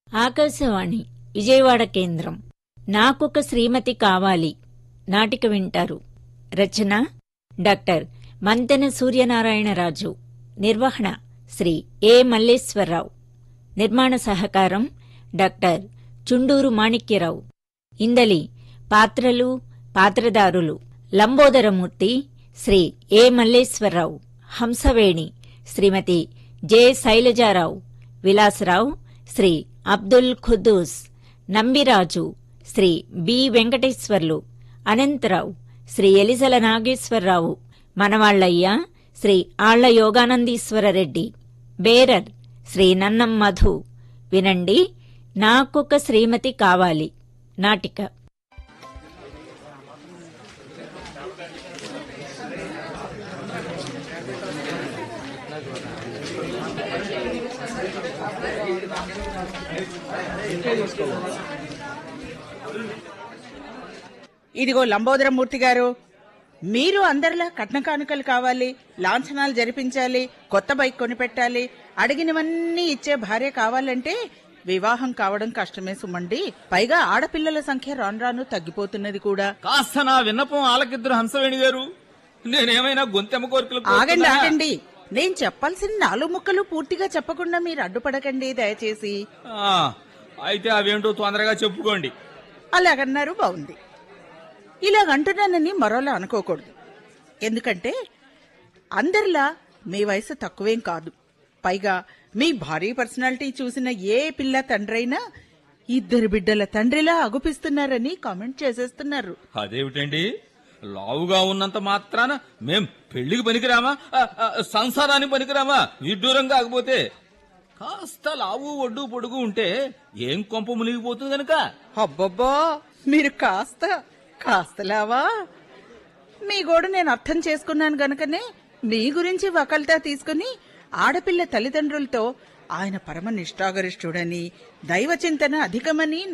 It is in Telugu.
ఆకాశవాణి విజయవాడ కేంద్రం నాకొక శ్రీమతి కావాలి నాటిక వింటారు రచన డాక్టర్ మంతెన సూర్యనారాయణరాజు నిర్వహణ శ్రీ ఏ మల్లేశ్వరరావు నిర్మాణ సహకారం డాక్టర్ చుండూరు మాణిక్యరావు ఇందలి పాత్రలు పాత్రదారులు Lambodaramurthy Shri A Malleswararao Hamsaveni Shrimati J Sailajarao Vilasrao Shri Abdul Khuddus Nambiraju Shri B Venkateswarlu Anantarao Shri Elijala Nageswararao Manavallayya Shri Alla Yoganandeeswarareddy bearer Shri Nannam Madhu వినండి నాకొక శ్రీమతి కావాలి నాటిక ఇదిగో లంబోదరం మూర్తి గారు మీరు అందరిలా కట్న కానుకలు కావాలి లాంఛనాలు జరిపించాలి కొత్త బైక్ కొనిపెట్టాలి అడిగినవన్నీ ఇచ్చే భార్య కావాలంటే వివాహం కావడం కష్టమే సుమండి పైగా ఆడపిల్లల సంఖ్య రాను రాను తగ్గిపోతున్నది కూడా కాస్త నా విన్నపం ఆలకిద్దరు హంసవేణి గారు నేనేమైనా గొంతెమ్మ కోరికలు ఆగండి కోరుతున్నానా? ఆగండి నేను చెప్పాల్సిన నాలుగు ముక్కలు పూర్తిగా చెప్పకుండా మీరు అడ్డుపడకండి దయచేసి ఆ, అయితే అవేంటో తొందరగా చెప్పుకోండి అలాగన్నారు బాగుంది ఇలాగంటున్నానని మరోలా అనుకోకూడదు ఎందుకంటే అందరిలా మీ వయసు తక్కువేం కాదు పైగా మీ భారీ పర్సనాలిటీ చూసిన ఏ పిల్ల తండ్రైనా ఇద్దరు బిడ్డల తండ్రిలా అగుపిస్తున్నారని కామెంట్ చేసేస్తున్నారు అదేమిటండి లావుగా ఉన్నంత మాత్రాన మేం పెళ్లికి పనికిరామా ఆ, ఆ, సంసారానికి పనికిరామా విడ్డూరం కాకపోతే కాస్త లావు ఒడ్డు పొడుగు ఉంటే ఏం కొంప మునిగిపోతుంది గనుక అబ్బబ్బా మీరు కాస్త కాస్తలావా మీ గోడు నేను అర్థం చేసుకున్నాను గనుకనే మీ గురించి వకల్తా తీసుకుని ఆడపిల్ల తల్లిదండ్రులతో ఆయన పరమ నిష్ఠాగరిష్ఠుడని దైవచింతన అధికమని